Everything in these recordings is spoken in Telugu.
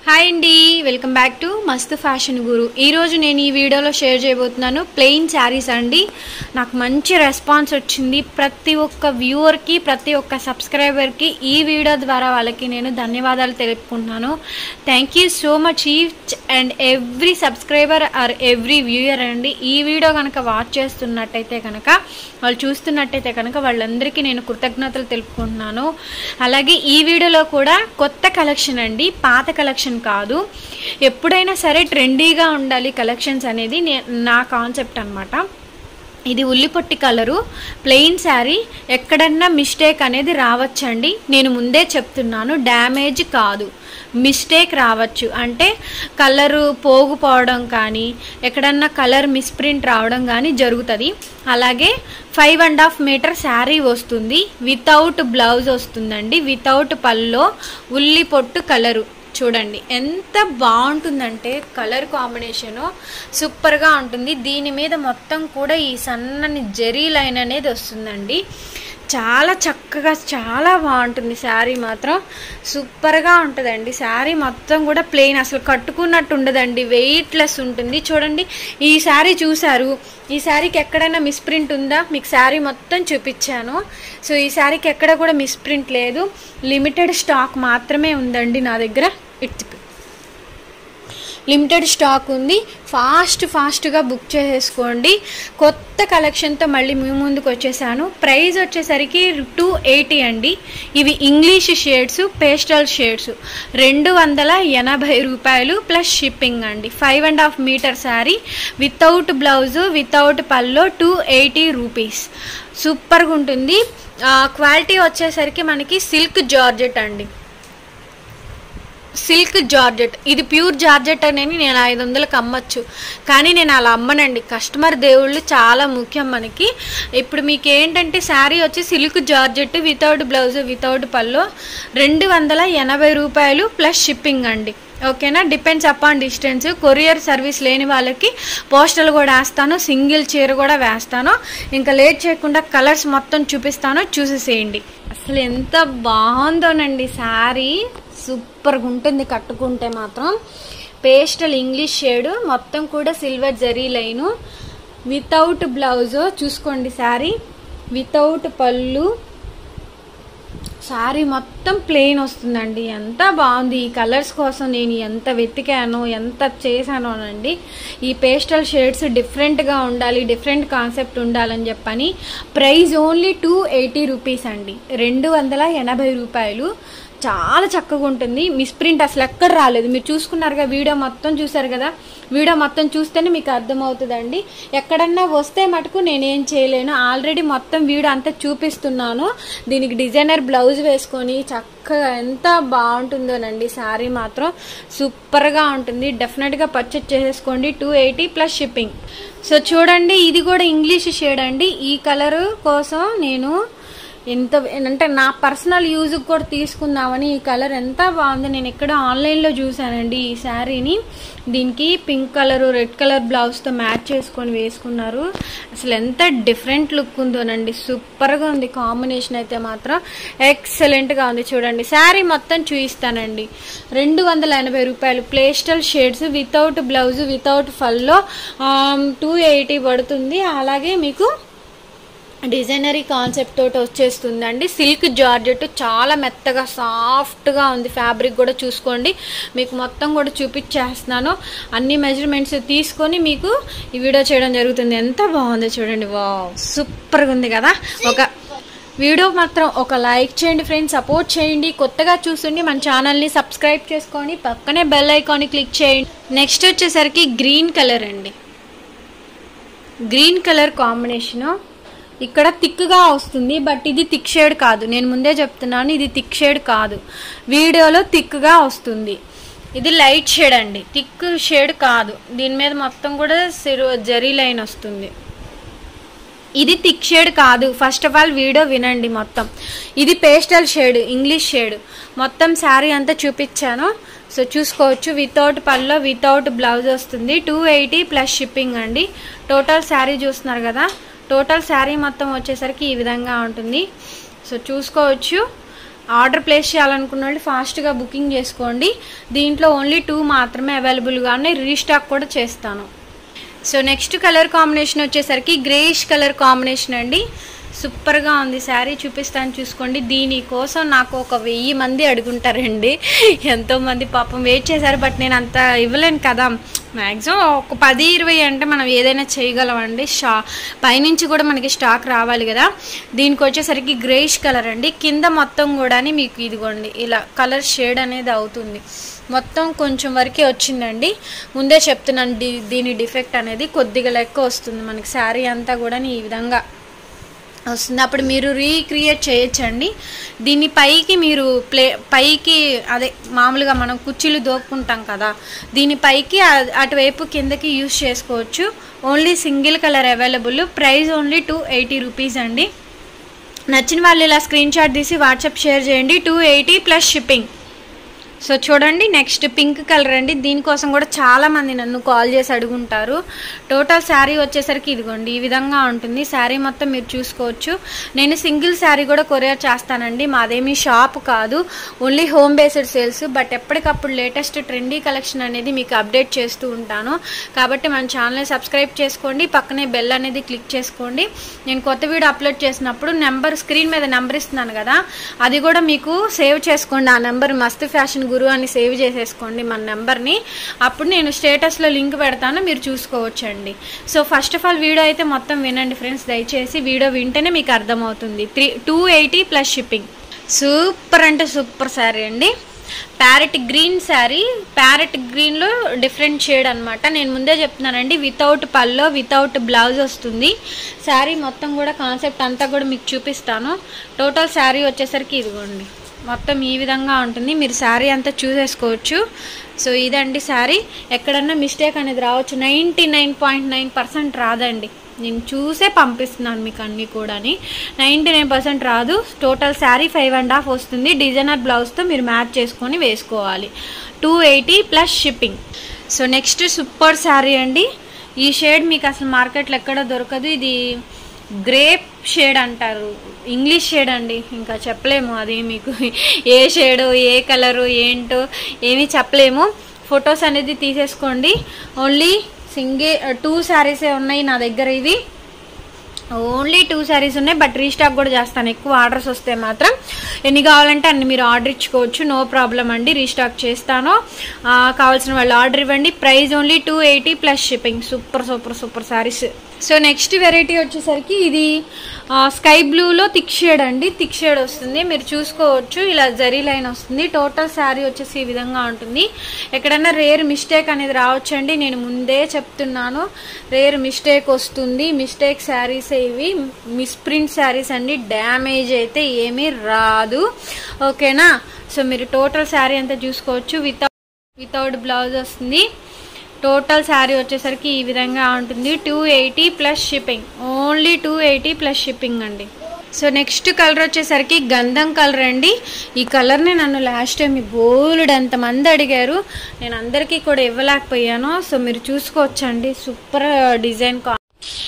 హాయ్ అండి welcome back to Masthu fashion guru ఈరోజు నేను ఈ వీడియోలో షేర్ చేయబోతున్నాను ప్లెయిన్ శారీస్ అండి నాకు మంచి రెస్పాన్స్ వచ్చింది ప్రతి ఒక్క వ్యూవర్కి ప్రతి ఒక్క సబ్స్క్రైబర్కి ఈ వీడియో ద్వారా వాళ్ళకి నేను ధన్యవాదాలు తెలుపుకుంటున్నాను thank you so much each and every subscriber or every viewer అండి ఈ వీడియో కనుక వాచ్ చేస్తున్నట్టయితే కనుక వాళ్ళు చూస్తున్నట్టయితే కనుక వాళ్ళందరికీ నేను కృతజ్ఞతలు తెలుపుకుంటున్నాను అలాగే ఈ వీడియోలో కూడా కొత్త కలెక్షన్ అండి పాత కలెక్షన్ కాదు ఎప్పుడైనా సరే ట్రెండీగా ఉండాలి కలెక్షన్స్ అనేది నే- నా కాన్సెప్ట్ అన్నమాట ఇది ఉల్లిపొట్టి కలరు ప్లెయిన్ శారీ ఎక్కడన్నా మిస్టేక్ అనేది రావచ్చండి నేను ముందే చెప్తున్నాను డ్యామేజ్ కాదు మిస్టేక్ రావచ్చు అంటే కలరు పోగుపోవడం కానీ ఎక్కడన్నా కలర్ మిస్ప్రింట్ రావడం కానీ జరుగుతుంది అలాగే five and half metre sari వస్తుంది వితౌట్ బ్లౌజ్ వస్తుందండి వితౌట్ పల్లో ఉల్లి పొట్టు కలరు చూడండి ఎంత బాగుంటుందంటే కలర్ కాంబినేషను సూపర్గా ఉంటుంది దీని మీద మొత్తం కూడా ఈ సన్నని జరీ లైన్ అనేది వస్తుందండి చాలా చక్కగా చాలా బాగుంటుంది శారీ మాత్రం సూపర్గా ఉంటుందండి శారీ మొత్తం కూడా ప్లెయిన్ అసలు కట్టుకున్నట్టు ఉండదండి వెయిట్లెస్ ఉంటుంది చూడండి ఈ శారీ చూసారు ఈ శారీకి ఎక్కడైనా మిస్ప్రింట్ ఉందా మీకు శారీ మొత్తం చూపించాను సో ఈ శారీకి ఎక్కడ కూడా మిస్ప్రింట్ లేదు లిమిటెడ్ స్టాక్ మాత్రమే ఉందండి నా దగ్గర ఇట్ లిమిటెడ్ స్టాక్ ఉంది ఫాస్ట్ ఫాస్ట్గా బుక్ చేసేసుకోండి కొత్త కలెక్షన్తో మళ్ళీ మీ ముందుకు వచ్చేసాను ప్రైస్ వచ్చేసరికి టూ ఎయిటీ అండి ఇవి ఇంగ్లీష్ షేడ్స్ పేస్టల్ షేడ్స్ రెండు వందల ఎనభై రూపాయలు ప్లస్ షిప్పింగ్ అండి five and half metre sari without blouse without pallu two eighty rupees సూపర్గా ఉంటుంది క్వాలిటీ వచ్చేసరికి మనకి సిల్క్ జార్జెట్ అండి సిల్క్ జార్జెట్ ఇది ప్యూర్ జార్జెట్ అనేది నేను ఐదు వందలకు అమ్మచ్చు కానీ నేను అలా అమ్మనండి కస్టమర్ దేవుళ్ళు చాలా ముఖ్యం మనకి ఇప్పుడు మీకు ఏంటంటే శారీ వచ్చి silk georgette without blouse without pallu రెండు వందల ఎనభై రూపాయలు ప్లస్ షిప్పింగ్ అండి ఓకేనా depends upon distance courier service లేని వాళ్ళకి పోస్టల్ కూడా వేస్తాను సింగిల్ చీర కూడా వేస్తాను ఇంకా లేట్ చేయకుండా కలర్స్ మొత్తం చూపిస్తాను చూసేసేయండి అసలు ఎంత బాగుందోనండి శారీ సూపర్గా ఉంటుంది కట్టుకుంటే మాత్రం పేస్టల్ ఇంగ్లీష్ షేడ్ మొత్తం కూడా silver zari line without blouse చూసుకోండి శారీ వితౌట్ పళ్ళు శారీ మొత్తం ప్లెయిన్ వస్తుందండి ఎంత బాగుంది ఈ కలర్స్ కోసం నేను ఎంత వెతికాను ఎంత చేశానోనండి ఈ పేస్టల్ షేడ్స్ డిఫరెంట్గా ఉండాలి డిఫరెంట్ కాన్సెప్ట్ ఉండాలని చెప్పని price only two eighty rupees అండి రెండు వందల ఎనభై రూపాయలు చాలా చక్కగా ఉంటుంది మిస్ప్రింట్ అసలు ఎక్కడ రాలేదు మీరు చూసుకున్నారుగా వీడియో మొత్తం చూసారు కదా వీడియో మొత్తం చూస్తేనే మీకు అర్థమవుతుందండి ఎక్కడన్నా వస్తే మటుకు నేనేం చేయలేను ఆల్రెడీ మొత్తం వీడియో అంతా చూపిస్తున్నాను దీనికి డిజైనర్ బ్లౌజ్ వేసుకొని చక్కగా ఎంత బాగుంటుందోనండి శారీ మాత్రం సూపర్గా ఉంటుంది డెఫినెట్గా పర్చేజ్ చేసేసుకోండి two eighty plus shipping so చూడండి ఇది కూడా ఇంగ్లీష్ షేడ్ అండి ఈ కలర్ కోసం నేను ఎంత అంటే నా పర్సనల్ యూజ్ కూడా తీసుకుందామని ఈ కలర్ ఎంత బాగుంది నేను ఎక్కడ ఆన్లైన్లో చూసానండి ఈ శారీని దీనికి పింక్ కలర్ రెడ్ కలర్ బ్లౌజ్తో మ్యాచ్ చేసుకొని వేసుకున్నారు అసలు ఎంత డిఫరెంట్ లుక్ ఉందోనండి సూపర్గా ఉంది కాంబినేషన్ అయితే మాత్రం ఎక్సలెంట్గా ఉంది చూడండి శారీ మొత్తం చూపిస్తానండి రెండు వందల ఎనభై రూపాయలు pastel shades without blouse without pallu two eighty పడుతుంది అలాగే మీకు డిజైనరీ కాన్సెప్ట్ తోటి వచ్చేస్తుందండి సిల్క్ జార్జెట్ చాలా మెత్తగా సాఫ్ట్గా ఉంది ఫ్యాబ్రిక్ కూడా చూసుకోండి మీకు మొత్తం కూడా చూపించేస్తున్నాను అన్ని మెజర్మెంట్స్ తీసుకొని మీకు ఈ వీడియో చేయడం జరుగుతుంది ఎంత బాగుందో చూడండి వా సూపర్గా ఉంది కదా ఒక వీడియో మాత్రం ఒక లైక్ చేయండి ఫ్రెండ్స్ సపోర్ట్ చేయండి కొత్తగా చూస్తుండి మన ఛానల్ని సబ్స్క్రైబ్ చేసుకొని పక్కనే బెల్ ఐకాన్ని క్లిక్ చేయండి నెక్స్ట్ వచ్చేసరికి గ్రీన్ కలర్ అండి గ్రీన్ కలర్ కాంబినేషను ఇక్కడ థిక్గా వస్తుంది బట్ ఇది థిక్ షేడ్ కాదు నేను ముందే చెప్తున్నాను ఇది థిక్ షేడ్ కాదు వీడియోలో థిక్గా వస్తుంది ఇది లైట్ షేడ్ అండి థిక్ షేడ్ కాదు దీని మీద మొత్తం కూడా సిరు జరీ లైన్ వస్తుంది ఇది థిక్ షేడ్ కాదు ఫస్ట్ ఆఫ్ ఆల్ వీడియో వినండి మొత్తం ఇది పేస్టల్ షేడ్ ఇంగ్లీష్ షేడ్ మొత్తం శారీ అంతా చూపించాను సో చూసుకోవచ్చు వితౌట్ పల్లో వితౌట్ బ్లౌజ్ వస్తుంది టూ ఎయిటీ ప్లస్ షిప్పింగ్ అండి టోటల్ శారీ చూస్తున్నారు కదా టోటల్ శారీ మొత్తం వచ్చేసరికి ఈ విధంగా ఉంటుంది సో చూసుకోవచ్చు ఆర్డర్ ప్లేస్ చేయాలనుకున్న వాళ్ళు ఫాస్ట్గా బుకింగ్ చేసుకోండి దీంట్లో ఓన్లీ టూ మాత్రమే అవైలబుల్గా ఉన్నాయి రీస్టాక్ కూడా చేస్తాను సో నెక్స్ట్ కలర్ కాంబినేషన్ వచ్చేసరికి గ్రేష్ కలర్ కాంబినేషన్ అండి సూపర్గా ఉంది శారీ చూపిస్తాను చూసుకోండి దీనికోసం నాకు ఒక వెయ్యి మంది అడుగుంటారండి ఎంతో మంది పాపం వెయిట్ చేశారు బట్ నేను అంత ఇవ్వలేను కదా మ్యాక్సిమం ఒక పది ఇరవై అంటే మనం ఏదైనా చేయగలమండి షా పైనుంచి కూడా మనకి స్టాక్ రావాలి కదా దీనికి వచ్చేసరికి గ్రేష్ కలర్ అండి కింద మొత్తం కూడా మీకు ఇదిగోండి ఇలా కలర్ షేడ్ అనేది అవుతుంది మొత్తం కొంచెం వరకే వచ్చిందండి ముందే చెప్తున్నాను దీ దీని డిఫెక్ట్ అనేది కొద్దిగా లెక్క వస్తుంది మనకి శారీ అంతా కూడా ఈ విధంగా వస్తుంది అప్పుడు మీరు రీక్రియేట్ చేయొచ్చండి దీని పైకి మీరు ప్లే పైకి అదే మామూలుగా మనం కుర్చీలు దోపుకుంటాం కదా దీని పైకి అ- అటువైపు కిందకి యూస్ చేసుకోవచ్చు only single colour available price only two eighty rupees అండి నచ్చిన వాళ్ళు ఇలా స్క్రీన్ షాట్ తీసి వాట్సాప్ షేర్ చేయండి two eighty plus shipping so చూడండి నెక్స్ట్ పింక్ కలర్ అండి దీనికోసం కూడా చాలా మంది నన్ను కాల్ చేసి అడుగుంటారు టోటల్ శారీ వచ్చేసరికి ఇదిగోండి ఈ విధంగా ఉంటుంది శారీ మొత్తం మీరు చూసుకోవచ్చు నేను సింగిల్ శారీ కూడా కొరియర్ చేస్తానండి మాదేమీ షాప్ కాదు only home based sales but ఎప్పటికప్పుడు లేటెస్ట్ ట్రెండీ కలెక్షన్ అనేది మీకు అప్డేట్ చేస్తూ ఉంటాను కాబట్టి మన ఛానల్ సబ్స్క్రైబ్ చేసుకోండి పక్కనే బెల్ అనేది క్లిక్ చేసుకోండి నేను కొత్త వీడియో అప్లోడ్ చేసినప్పుడు నెంబర్ స్క్రీన్ మీద నెంబర్ ఇస్తున్నాను కదా అది కూడా మీకు సేవ్ చేసుకోండి ఆ నెంబర్ మస్తు ఫ్యాషన్ గురు అని సేవ్ చేసేసుకోండి మన నెంబర్ని అప్పుడు నేను స్టేటస్లో లింక్ పెడతాను మీరు చూసుకోవచ్చండి so first of all video అయితే మొత్తం వినండి ఫ్రెండ్స్ దయచేసి వీడియో వింటేనే మీకు అర్థమవుతుంది three two eighty plus shipping super అంటే సూపర్ శారీ అండి ప్యారెట్ గ్రీన్ శారీ ప్యారెట్ గ్రీన్లో డిఫరెంట్ షేడ్ అనమాట నేను ముందే చెప్తున్నానండి వితౌట్ పల్లో వితౌట్ బ్లౌజ్ వస్తుంది శారీ మొత్తం కూడా కాన్సెప్ట్ అంతా కూడా మీకు చూపిస్తాను టోటల్ శారీ వచ్చేసరికి ఇదిగోండి మొత్తం ఈ విధంగా ఉంటుంది మీరు శారీ అంతా చూసేసుకోవచ్చు సో ఇదండి శారీ ఎక్కడన్నా మిస్టేక్ అనేది రావచ్చు ninety nine point nine percent రాదండి నేను చూసే పంపిస్తున్నాను మీకు అన్నీ కూడాని నైంటీ నైన్ పర్సెంట్ రాదు total sari five and half వస్తుంది డిజైనర్ బ్లౌజ్తో మీరు మ్యాచ్ చేసుకొని వేసుకోవాలి two eighty plus shipping so next super sari అండి ఈ షేడ్ మీకు అసలు మార్కెట్లో ఎక్కడ దొరకదు ఇది గ్రేప్ షేడ్ అంటారు ఇంగ్లీష్ షేడ్ అండి ఇంకా చెప్పలేము అది మీకు ఏ షేడు ఏ కలరు ఏంటో ఏమీ చెప్పలేము ఫొటోస్ అనేది తీసేసుకోండి ఓన్లీ సింగే టూ శారీసే ఉన్నాయి నా దగ్గర ఇవి ఓన్లీ టూ శారీస్ ఉన్నాయి బట్ రీస్టాక్ కూడా చేస్తాను ఎక్కువ ఆర్డర్స్ వస్తే మాత్రం ఎన్ని కావాలంటే అన్ని మీరు ఆర్డర్ ఇచ్చుకోవచ్చు నో ప్రాబ్లం అండి రీస్టాక్ చేస్తాను ఆ, కావాల్సిన వాళ్ళు ఆర్డర్ ఇవ్వండి price only two eighty plus shipping super super super saris so next variety వచ్చేసరికి ఇది స్కై బ్లూలో థిక్ షేడ్ అండి థిక్ షేడ్ వస్తుంది మీరు చూసుకోవచ్చు ఇలా జరీ లైన్ వస్తుంది టోటల్ శారీ వచ్చేసి ఈ విధంగా ఉంటుంది ఎక్కడన్నా రేర్ మిస్టేక్ అనేది రావచ్చండి నేను ముందే చెప్తున్నాను రేర్ మిస్టేక్ వస్తుంది మిస్టేక్ శారీస్ ఇవి మిస్ప్రింట్ శారీస్ అండి డ్యామేజ్ అయితే ఏమీ రాదు ఓకేనా సో మీరు టోటల్ శారీ అంతా చూసుకోవచ్చు వితౌట్ వితౌట్ బ్లౌజ్ వస్తుంది టోటల్ శారీ వచ్చేసరికి ఈ విధంగా ఉంటుంది two eighty plus shipping only two eighty plus shipping అండి సో నెక్స్ట్ కలర్ వచ్చేసరికి గంధం కలర్ అండి ఈ కలర్ని నన్ను లాస్ట్ టైం బోల్డ్ అంతమంది అడిగారు నేను అందరికీ కూడా ఇవ్వలేకపోయాను సో మీరు చూసుకోవచ్చండి సూపర్ డిజైన్ కా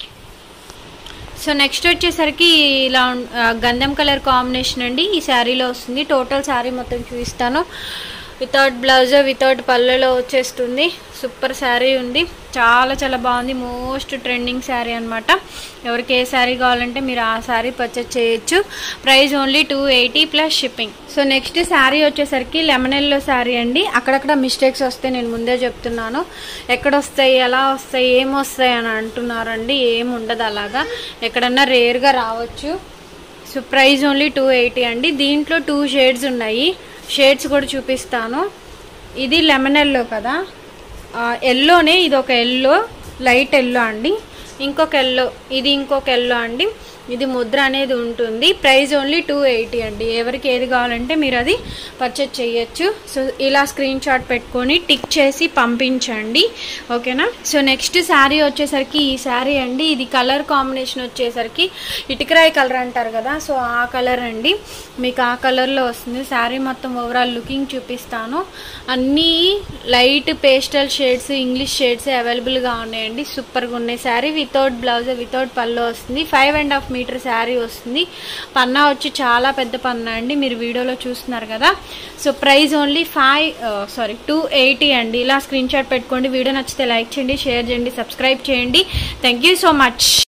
సో నెక్స్ట్ వచ్చేసరికి ఇలా ఉం- ఆ, గంధం కలర్ కాంబినేషన్ అండి ఈ శారీలో వస్తుంది టోటల్ శారీ మొత్తం చూపిస్తాను వితౌట్ బ్లౌజ్ వితౌట్ పళ్ళలో వచ్చేస్తుంది సూపర్ శారీ ఉంది చాలా చాలా బాగుంది మోస్ట్ ట్రెండింగ్ శారీ అనమాట ఎవరికి ఏ శారీ కావాలంటే మీరు ఆ శారీ పర్చేస్ చేయొచ్చు price only two eighty plus shipping so next sari వచ్చేసరికి లెమన్ ఎల్లో శారీ అండి అక్కడక్కడ మిస్టేక్స్ వస్తాయి నేను ముందే చెప్తున్నాను ఎక్కడ వస్తాయి ఎలా వస్తాయి ఏం వస్తాయి అని అంటున్నారండి ఏం ఉండదు అలాగా ఎక్కడన్నా రేర్గా రావచ్చు so price only two eighty అండి దీంట్లో టూ షేడ్స్ ఉన్నాయి షేడ్స్ కూడా చూపిస్తాను ఇది లెమన్ ఎల్లో కదా ఎల్లోనే ఇది ఒక ఎల్లో లైట్ ఎల్లో అండి ఇంకొక ఎల్లో ఇది ఇంకొక ఎల్లో అండి ఇది ముద్ర అనేది ఉంటుంది ప్రైస్ ఓన్లీ టూ ఎయిటీ అండి ఎవరికి ఏది కావాలంటే మీరు అది పర్చేజ్ చేయొచ్చు సో ఇలా స్క్రీన్ షాట్ పెట్టుకొని టిక్ చేసి పంపించండి ఓకేనా సో నెక్స్ట్ శారీ వచ్చేసరికి ఈ శారీ అండి ఇది కలర్ కాంబినేషన్ వచ్చేసరికి ఇటుకరాయి కలర్ అంటారు కదా సో ఆ కలర్ అండి మీకు ఆ కలర్లో వస్తుంది శారీ మొత్తం ఓవరాల్ లుకింగ్ చూపిస్తాను అన్నీ light pastel shades English shades అవైలబుల్గా ఉన్నాయండి సూపర్గా ఉన్నాయి sari with without blouse without పళ్ళు వస్తుంది five and half metre sari వస్తుంది పన్నా వచ్చి చాలా పెద్ద పన్నా అండి మీరు వీడియోలో చూస్తున్నారు కదా so price only five sorry two eighty అండి ఇలా స్క్రీన్ షాట్ పెట్టుకోండి వీడియో నచ్చితే లైక్ చేయండి షేర్ చేయండి సబ్స్క్రైబ్ చేయండి థ్యాంక్ యూ సో మచ్